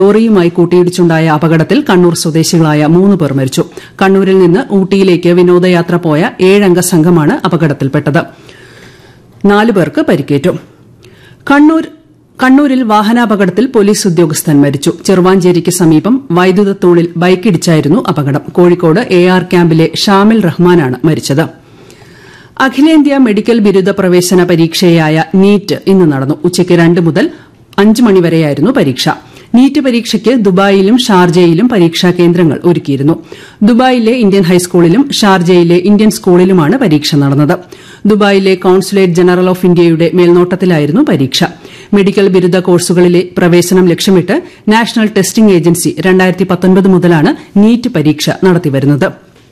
ലോറിയുമായി കൂട്ടിയിടിച്ചുണ്ടായ അപകടത്തിൽ കണ്ണൂർ സ്വദേശികളായ മൂന്ന് പേർ മരിച്ചു കണ്ണൂരിൽ നിന്ന് ഊട്ടിയിലേക്ക് വിനോദയാത്ര പോയ ഏഴംഗ സംഘമാണ് അപകടത്തിൽപ്പെട്ടത് നാല് പേർക്ക് പരിക്കേറ്റു കണ്ണൂർ കണ്ണൂരിൽ വാഹനാപകടത്തിൽ പോലീസ് ഉദ്യോഗസ്ഥൻ മരിച്ചു ചെറുവാഞ്ചേരിക്ക് സമീപം വൈദ്യുതത്തൂണിൽ ബൈക്കിടിച്ചായിരുന്നു അപകടം കോഴിക്കോട് എ ആർ ക്യാമ്പിലെ ഷാമിൽ റഹ്മാനാണ് മരിച്ചത് അഖിലേന്ത്യാ മെഡിക്കൽ ബിരുദ പ്രവേശന പരീക്ഷയായ നീറ്റ് ഇന്ന് നടന്നു ഉച്ചയ്ക്ക് രണ്ട് മുതൽ അഞ്ച് മണിവരെയായിരുന്നു പരീക്ഷ നീറ്റ് പരീക്ഷയ്ക്ക് ദുബായിലും ഷാർജയിലും പരീക്ഷാ കേന്ദ്രങ്ങൾ ഒരുക്കിയിരുന്നു ദുബായിലെ ഇന്ത്യൻ ഹൈസ്കൂളിലും ഷാർജയിലെ ഇന്ത്യൻ സ്കൂളിലുമാണ് പരീക്ഷ നടന്നത് ദുബായിലെ കോൺസുലേറ്റ് ജനറൽ ഓഫ് ഇന്ത്യയുടെ മേൽനോട്ടത്തിലായിരുന്നു പരീക്ഷ മെഡിക്കൽ ബിരുദ കോഴ്സുകളിലെ പ്രവേശനം ലക്ഷ്യമിട്ട് നാഷണൽ ടെസ്റ്റിംഗ് ഏജൻസി മുതലാണ് നീറ്റ് പരീക്ഷ നടത്തിവരുന്നത്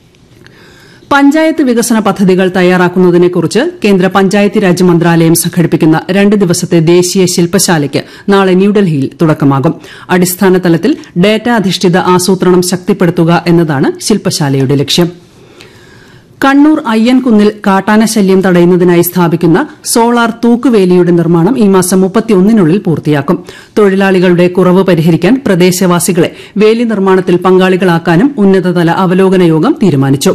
പഞ്ചായത്ത് വികസന പദ്ധതികൾ തയ്യാറാക്കുന്നതിനെക്കുറിച്ച് കേന്ദ്ര പഞ്ചായത്ത് രാജ് മന്ത്രാലയം സംഘടിപ്പിക്കുന്ന രണ്ട് ദിവസത്തെ ദേശീയ ശില്പശാലയ്ക്ക് നാളെ ന്യൂഡൽഹിയിൽ തുടക്കമാകും അടിസ്ഥാന തലത്തിൽ ഡാറ്റ അധിഷ്ഠിത ആസൂത്രണം ശക്തിപ്പെടുത്തുക എന്നതാണ് ശില്പശാലയുടെ ലക്ഷ്യം കണ്ണൂർ അയ്യൻകുന്നിൽ കാട്ടാന ശല്യം തടയുന്നതിനായി സ്ഥാപിക്കുന്ന സോളാർ തൂക്കുവേലിയുടെ നിർമ്മാണം ഈ മാസം മുപ്പത്തിയൊന്നിനുള്ളിൽ പൂർത്തിയാക്കും തൊഴിലാളികളുടെ കുറവ് പരിഹരിക്കാൻ പ്രദേശവാസികളെ വേലി നിർമ്മാണത്തിൽ പങ്കാളികളാക്കാനും ഉന്നതതല അവലോകന യോഗം തീരുമാനിച്ചു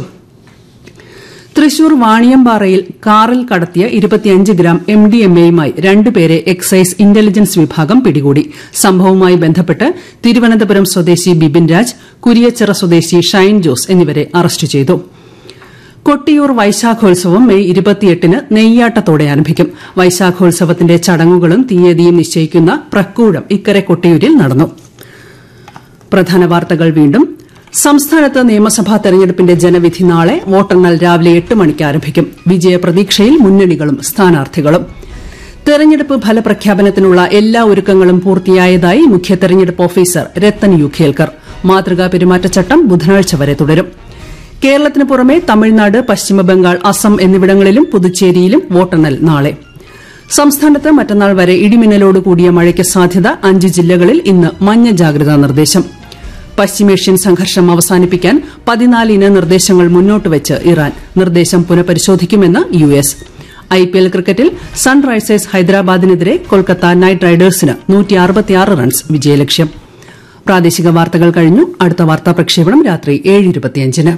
തൃശൂർ വാണിയമ്പാറയിൽ കാറിൽ കടത്തിയ ഇരുപത്തിയഞ്ച് ഗ്രാം എം ഡി എം എയുമായി രണ്ടുപേരെ എക്സൈസ് ഇന്റലിജൻസ് വിഭാഗം പിടികൂടി സംഭവവുമായി ബന്ധപ്പെട്ട് തിരുവനന്തപുരം സ്വദേശി ബിബിൻ രാജ് കുരിയച്ചിറ സ്വദേശി ഷൈൻ ജോസ് എന്നിവരെ അറസ്റ്റ് ചെയ്തു കൊട്ടിയൂർ വൈശാഖോത്സവം മെയ് ഇരുപത്തിയെട്ടിന് നെയ്യാട്ടത്തോടെ ആരംഭിക്കും വൈശാഖോത്സവത്തിന്റെ ചടങ്ങുകളും തീയതിയും നിശ്ചയിക്കുന്ന പ്രക്കൂഴം ഇക്കരെ കൊട്ടിയൂരിൽ നടന്നു പ്രധാന വാർത്തകൾ വീണ്ടും സംസ്ഥാനത്ത് നിയമസഭാ തെരഞ്ഞെടുപ്പിന്റെ ജനവിധി നാളെ വോട്ടെണ്ണൽ രാവിലെ എട്ട് മണിക്ക് ആരംഭിക്കും വിജയപ്രതീക്ഷയിൽ മുന്നണികളും സ്ഥാനാർത്ഥികളും തെരഞ്ഞെടുപ്പ് ഫലപ്രഖ്യാപനത്തിനുള്ള എല്ലാ ഒരുക്കങ്ങളും പൂർത്തിയായതായി മുഖ്യ തെരഞ്ഞെടുപ്പ് ഓഫീസർ രത്തൻ യു ഖേൽക്കർ മാതൃകാ പെരുമാറ്റച്ചട്ടം ബുധനാഴ്ച വരെ തുടരും കേരളത്തിന് പുറമെ തമിഴ്നാട് പശ്ചിമബംഗാൾ അസം എന്നിവിടങ്ങളിലും പുതുച്ചേരിയിലും വോട്ടെണ്ണൽ നാളെ സംസ്ഥാനത്ത് മറ്റന്നാൾ വരെ ഇടിമിന്നലോട് കൂടിയ മഴയ്ക്ക് സാധ്യത അഞ്ച് ജില്ലകളിൽ ഇന്ന് മഞ്ഞ ജാഗ്രതാ നിർദ്ദേശം പശ്ചിമേഷ്യൻ സംഘർഷം അവസാനിപ്പിക്കാൻ പതിനാലിന് നിർദ്ദേശങ്ങൾ മുന്നോട്ട് വെച്ച് ഇറാൻ നിർദ്ദേശം പുനഃപരിശോധിക്കുമെന്ന് യു എസ് ഐപിഎൽ ക്രിക്കറ്റിൽ സൺറൈസേഴ്സ് ഹൈദരാബാദിനെതിരെ കൊൽക്കത്ത നൈറ്റ് റൈഡേഴ്സിന് റൺസ് വിജയലക്ഷ്യം പ്രാദേശിക വാർത്തകൾ കഴിഞ്ഞു അടുത്ത വാർത്താ പ്രക്ഷേപണം രാത്രി ഏഴ് ഇരുപത്തിയഞ്ചിന്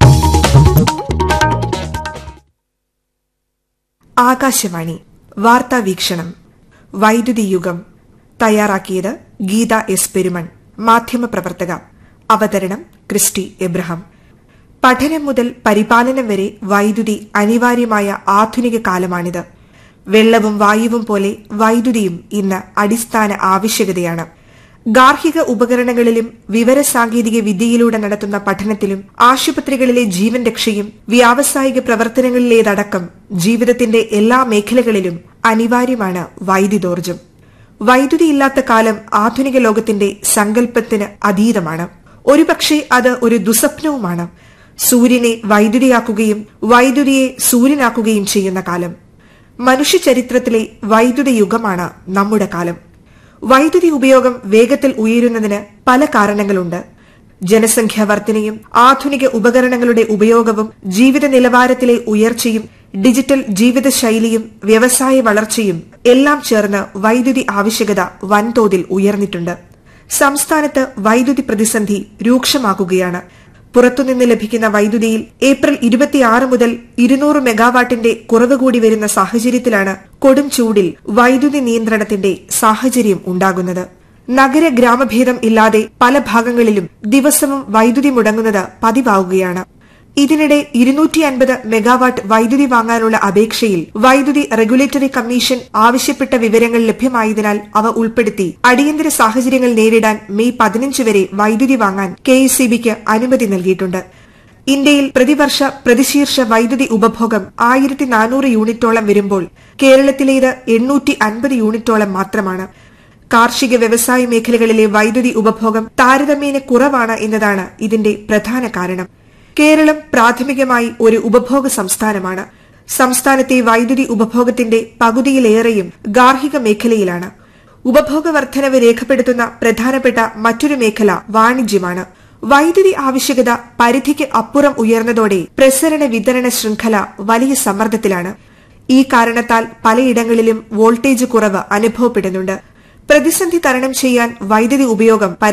ആകാശവാണി വാർത്താ വീക്ഷണം വൈദ്യുതി യുഗം തയ്യാറാക്കിയത് ഗീത എസ് പെരുമൺ മാധ്യമപ്രവർത്തക അവതരണം ക്രിസ്റ്റി എബ്രഹാം പഠനം മുതൽ പരിപാലനം വരെ വൈദ്യുതി അനിവാര്യമായ ആധുനിക കാലമാണിത് വെള്ളവും വായുവും പോലെ വൈദ്യുതിയും ഇന്ന് അടിസ്ഥാന ആവശ്യകതയാണ് ഗാർഹിക ഉപകരണങ്ങളിലും വിവരസാങ്കേതിക വിദ്യയിലൂടെ നടത്തുന്ന പഠനത്തിലും ആശുപത്രികളിലെ ജീവൻ രക്ഷയും വ്യാവസായിക പ്രവർത്തനങ്ങളിലേതടക്കം ജീവിതത്തിന്റെ എല്ലാ മേഖലകളിലും അനിവാര്യമാണ് വൈദ്യുതോർജ്ജം വൈദ്യുതിയില്ലാത്ത കാലം ആധുനിക ലോകത്തിന്റെ സങ്കല്പത്തിന് അതീതമാണ് ഒരുപക്ഷെ അത് ഒരു ദുസ്വപ്നവുമാണ് സൂര്യനെ വൈദ്യുതിയാക്കുകയും വൈദ്യുതിയെ സൂര്യനാക്കുകയും ചെയ്യുന്ന കാലം മനുഷ്യ ചരിത്രത്തിലെ വൈദ്യുത യുഗമാണ് നമ്മുടെ കാലം വൈദ്യുതി ഉപയോഗം വേഗത്തിൽ ഉയരുന്നതിന് പല കാരണങ്ങളുണ്ട് ജനസംഖ്യാ വർധനയും ആധുനിക ഉപകരണങ്ങളുടെ ഉപയോഗവും ജീവിത നിലവാരത്തിലെ ഉയർച്ചയും ഡിജിറ്റൽ ജീവിതശൈലിയും വ്യവസായ വളർച്ചയും എല്ലാം ചേർന്ന് വൈദ്യുതി ആവശ്യകത വൻതോതിൽ ഉയർന്നിട്ടുണ്ട് സംസ്ഥാനത്ത് വൈദ്യുതി പ്രതിസന്ധി രൂക്ഷമാക്കുകയാണ് പുറത്തുനിന്ന് ലഭിക്കുന്ന വൈദ്യുതിയിൽ ഏപ്രിൽ ഇരുപത്തിയാറ് മുതൽ ഇരുന്നൂറ് മെഗാവാട്ടിന്റെ കുറവ് കൂടി വരുന്ന സാഹചര്യത്തിലാണ് കൊടും ചൂടിൽ വൈദ്യുതി നിയന്ത്രണത്തിന്റെ സാഹചര്യം ഉണ്ടാകുന്നത് നഗര ഗ്രാമഭേദം ഇല്ലാതെ പല ഭാഗങ്ങളിലും ദിവസവും വൈദ്യുതി മുടങ്ങുന്നത് പതിവാവുകയാണ് ഇതിനിടെ ഇരുന്നൂറ്റി അൻപത് മെഗാവാട്ട് വൈദ്യുതി വാങ്ങാനുള്ള അപേക്ഷയിൽ വൈദ്യുതി റെഗുലേറ്ററി കമ്മീഷൻ ആവശ്യപ്പെട്ട വിവരങ്ങൾ ലഭ്യമായതിനാൽ അവ ഉൾപ്പെടുത്തി അടിയന്തര സാഹചര്യങ്ങൾ നേരിടാൻ മെയ് പതിനഞ്ച് വരെ വൈദ്യുതി വാങ്ങാൻ കെ അനുമതി നൽകിയിട്ടുണ്ട് ഇന്ത്യയിൽ പ്രതിവർഷ പ്രതിശീർഷ വൈദ്യുതി ഉപഭോഗം ആയിരത്തി നാനൂറ് യൂണിറ്റോളം വരുമ്പോൾ കേരളത്തിലേത് എണ്ണൂറ്റി അൻപത് യൂണിറ്റോളം മാത്രമാണ് കാർഷിക വ്യവസായ മേഖലകളിലെ വൈദ്യുതി ഉപഭോഗം താരതമ്യേന കുറവാണ് എന്നതാണ് ഇതിന്റെ പ്രധാന കാരണം കേരളം പ്രാഥമികമായി ഒരു ഉപഭോഗ സംസ്ഥാനമാണ് സംസ്ഥാനത്തെ വൈദ്യുതി ഉപഭോഗത്തിന്റെ പകുതിയിലേറെയും ഗാർഹിക മേഖലയിലാണ് ഉപഭോഗ വർധനവ് രേഖപ്പെടുത്തുന്ന പ്രധാനപ്പെട്ട മറ്റൊരു മേഖല വാണിജ്യമാണ് വൈദ്യുതി ആവശ്യകത പരിധിക്ക് അപ്പുറം ഉയർന്നതോടെ പ്രസരണ വിതരണ ശൃംഖല വലിയ സമ്മർദ്ദത്തിലാണ് ഈ കാരണത്താൽ പലയിടങ്ങളിലും വോൾട്ടേജ് കുറവ് അനുഭവപ്പെടുന്നുണ്ട് പ്രതിസന്ധി തരണം ചെയ്യാൻ വൈദ്യുതി ഉപയോഗം